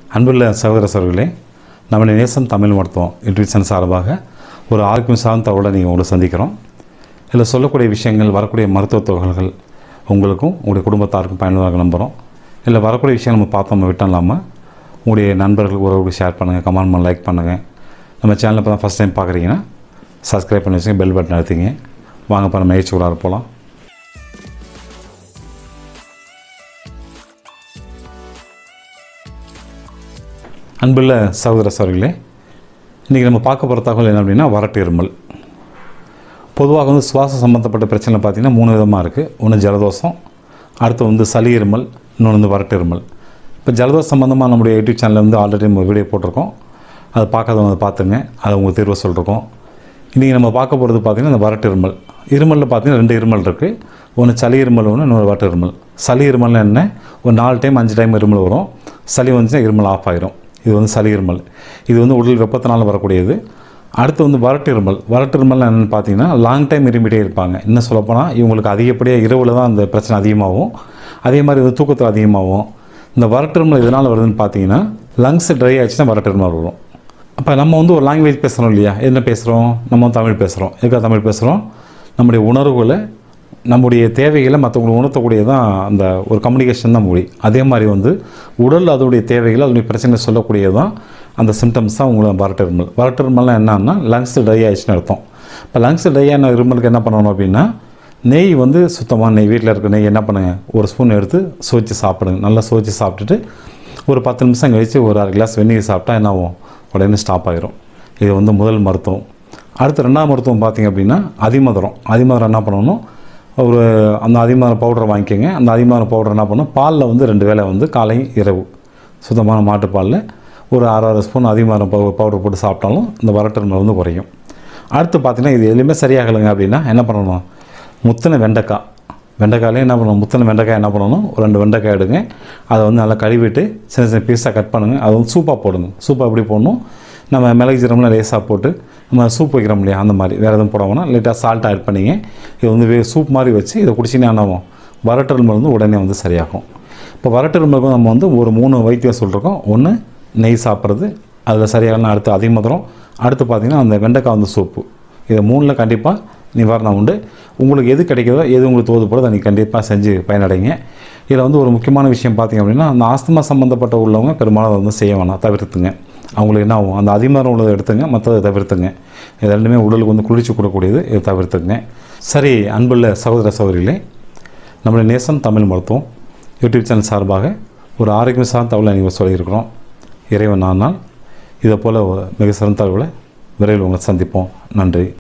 அன்புள்ள சகோதர சகோதரிகளே நம்முடைய நேசம் தமிழ் மருத்துவம் யூடியூப் சார்பாக ஒரு ஆரோக்கியம் சார்ந்த தகவலை நீங்கள் உங்களை சந்திக்கிறோம் இதில் சொல்லக்கூடிய விஷயங்கள் வரக்கூடிய மருத்துவ தகவல்கள் உங்களுக்கும் உங்களுடைய குடும்பத்தாருக்கும் பயனுள்ளதாக நம்புகிறோம் இல்லை வரக்கூடிய விஷயம் நம்ம பார்த்தோம் நம்ம விட்டோம் இல்லாமல் உங்களுடைய நண்பர்கள் உறவுக்கு ஷேர் பண்ணுங்கள் கமெண்ட் பண்ண லைக் பண்ணுங்கள் நம்ம சேனலை இப்போ தான் ஃபஸ்ட் டைம் பார்க்குறீங்கன்னா சப்ஸ்கிரைப் பண்ணி வச்சுங்க பெல் பட்டன் அழுத்திங்க வாங்க இப்போ நம்ம நிகழ்ச்சி உள்ளார போகலாம் அன்புள்ள சகோதர சகோதரிகளே இன்றைக்கி நம்ம பார்க்க போகிற தகவல் என்ன அப்படின்னா வறட்டு இருமல் பொதுவாக வந்து சுவாச சம்மந்தப்பட்ட பிரச்சனை பார்த்திங்கன்னா மூணு விதமாக இருக்குது ஒன்று ஜலதோஷம் அடுத்து வந்து சளி இருமல் இன்னொன்று வந்து வறட்டு இருமல் இப்போ ஜலதோஷம் சம்மந்தமாக நம்முடைய யூடியூப் சேனலில் வந்து ஆல்ரெடி நம்ம வீடியோ போட்டிருக்கோம் அதை பார்க்காதவங்க பார்த்துங்க அதை உங்களுக்கு தீர்வு சொல்லிருக்கோம் இன்றைக்கி நம்ம பார்க்க போகிறது பார்த்திங்கன்னா இந்த வறட்டு இருமல் இருமலில் பார்த்திங்கன்னா ரெண்டு இருமல் இருக்குது ஒன்று சளி இருமல் ஒன்று இன்னொரு வறட்டு இருமல் சளி இருமல்னா என்ன ஒரு நாலு டைம் அஞ்சு டைம் இருமல் வரும் சளி வந்துச்சுன்னா இருமல் ஆஃப் ஆயிரும் இது வந்து சளி இருமல் இது வந்து உடல் வெப்பத்தினால் வரக்கூடியது அடுத்து வந்து வறட்டு இருமல் வறட்டு இருமல் என்னென்னு பார்த்தீங்கன்னா லாங் டைம் இருமிட்டே இருப்பாங்க இன்னும் சொல்லப்போனால் இவங்களுக்கு அதிகப்படியாக இரவில் தான் அந்த பிரச்சனை அதிகமாகும் அதே மாதிரி வந்து தூக்கத்தில் அதிகமாகும் இந்த வறட்டு இருமல் எதனால் வருதுன்னு பார்த்தீங்கன்னா லங்ஸ் ட்ரை ஆச்சுன்னா வறட்டு இருமல் வரும் அப்போ நம்ம வந்து ஒரு லாங்குவேஜ் பேசுகிறோம் இல்லையா என்ன பேசுகிறோம் நம்ம வந்து தமிழ் பேசுகிறோம் எதுக்காக தமிழ் பேசுகிறோம் நம்முடைய உணர்வுகளை நம்முடைய தேவைகளை மற்றவங்களுக்கு உணர்த்தக்கூடியது தான் அந்த ஒரு கம்யூனிகேஷன் தான் மொழி அதே மாதிரி வந்து உடல் அதோடைய தேவைகளை அதனுடைய பிரச்சனை சொல்லக்கூடியது தான் அந்த சிம்டம்ஸ் தான் உங்களுக்கு வறட்டு இருமல் வறட்டு இருமல்லாம் என்னன்னா லங்ஸ் ட்ரை ஆயிடுச்சுன்னு அர்த்தம் இப்போ லங்ஸ் ட்ரை ஆன இருமலுக்கு என்ன பண்ணணும் அப்படின்னா நெய் வந்து சுத்தமான நெய் வீட்டில் இருக்க நெய் என்ன பண்ணுங்க ஒரு ஸ்பூன் எடுத்து சோச்சு சாப்பிடுங்க நல்லா சோச்சு சாப்பிட்டுட்டு ஒரு பத்து நிமிஷம் கழித்து ஒரு அரை கிளாஸ் வெந்நீர் சாப்பிட்டா என்ன ஆகும் உடனே ஸ்டாப் ஆயிரும் இது வந்து முதல் மருத்துவம் அடுத்து ரெண்டாம் மருத்துவம் பார்த்திங்க அப்படின்னா அதிமதுரம் அதிமதுரம் என்ன பண்ணணும் ஒரு அந்த அதிமதுரம் பவுடரை வாங்கிக்கோங்க அந்த அதிமதுரம் பவுடர் என்ன பண்ணணும் பாலில் வந்து ரெண்டு வேளை வந்து காலை இரவு சுத்தமான மாட்டுப்பாலில் ஒரு அரை அரை ஸ்பூன் அதிமதுரம் பவு பவுடர் போட்டு சாப்பிட்டாலும் இந்த வறட்டுமை வந்து குறையும் அடுத்து பார்த்திங்கன்னா இது எதுவுமே சரியாகலைங்க அப்படின்னா என்ன பண்ணணும் முத்தின வெண்டைக்காய் வெண்டைக்காயிலே என்ன பண்ணணும் முத்தின வெண்டைக்காய் என்ன பண்ணணும் ஒரு ரெண்டு வெண்டைக்காய் எடுங்க அதை வந்து நல்லா கழுவிட்டு சின்ன சின்ன பீஸாக கட் பண்ணுங்கள் அதை வந்து சூப்பாக போடுங்க சூப்பாக எப்படி போடணும் நம்ம மிளகு ஜீரம்லாம் லேசாக போட்டு நம்ம சூப் வைக்கிறோம் இல்லையா அந்த மாதிரி வேறு எதுவும் போடாமனா லைட்டாக சால்ட் ஆட் பண்ணிங்க இது வந்து வே சூப் மாதிரி வச்சு இதை குடிச்சிங்கன்னா என்ன ஆகும் வறட்டல் மருந்து உடனே வந்து சரியாகும் இப்போ வறட்டல் மருந்து நம்ம வந்து ஒரு மூணு வைத்தியம் சொல்லியிருக்கோம் ஒன்று நெய் சாப்பிட்றது அதில் சரியாகலாம் அடுத்து அதிமதுரம் அடுத்து பார்த்திங்கன்னா அந்த வெண்டைக்காய் வந்து சூப்பு இது மூணில் கண்டிப்பாக நிவாரணம் உண்டு உங்களுக்கு எது கிடைக்கிறதோ எது உங்களுக்கு தோதுப்படோ அதை நீங்கள் கண்டிப்பாக செஞ்சு பயனடைங்க இதில் வந்து ஒரு முக்கியமான விஷயம் பார்த்திங்க அப்படின்னா அந்த ஆஸ்துமா சம்மந்தப்பட்ட உள்ளவங்க பெரும்பாலும் அதை வந்து செய்ய வேணாம் தவிர்த்துங்க அவங்களுக்கு என்ன ஆகும் அந்த அதிமரம் உள்ளதை எடுத்துங்க மற்றதை தவிர்த்துங்க இது ரெண்டுமே உடலுக்கு வந்து குளிர்ச்சி கொடுக்கக்கூடியது இதை தவிர்த்துங்க சரி அன்புள்ள சகோதர சகோதரிகளே நம்மளுடைய நேசம் தமிழ் மருத்துவம் யூடியூப் சேனல் சார்பாக ஒரு ஆரோக்கியம் சார்ந்த தகவலை நீங்கள் சொல்லியிருக்கிறோம் இறைவன் நான் இதை போல் மிக சிறந்த தகவலை விரைவில் உங்களை சந்திப்போம் நன்றி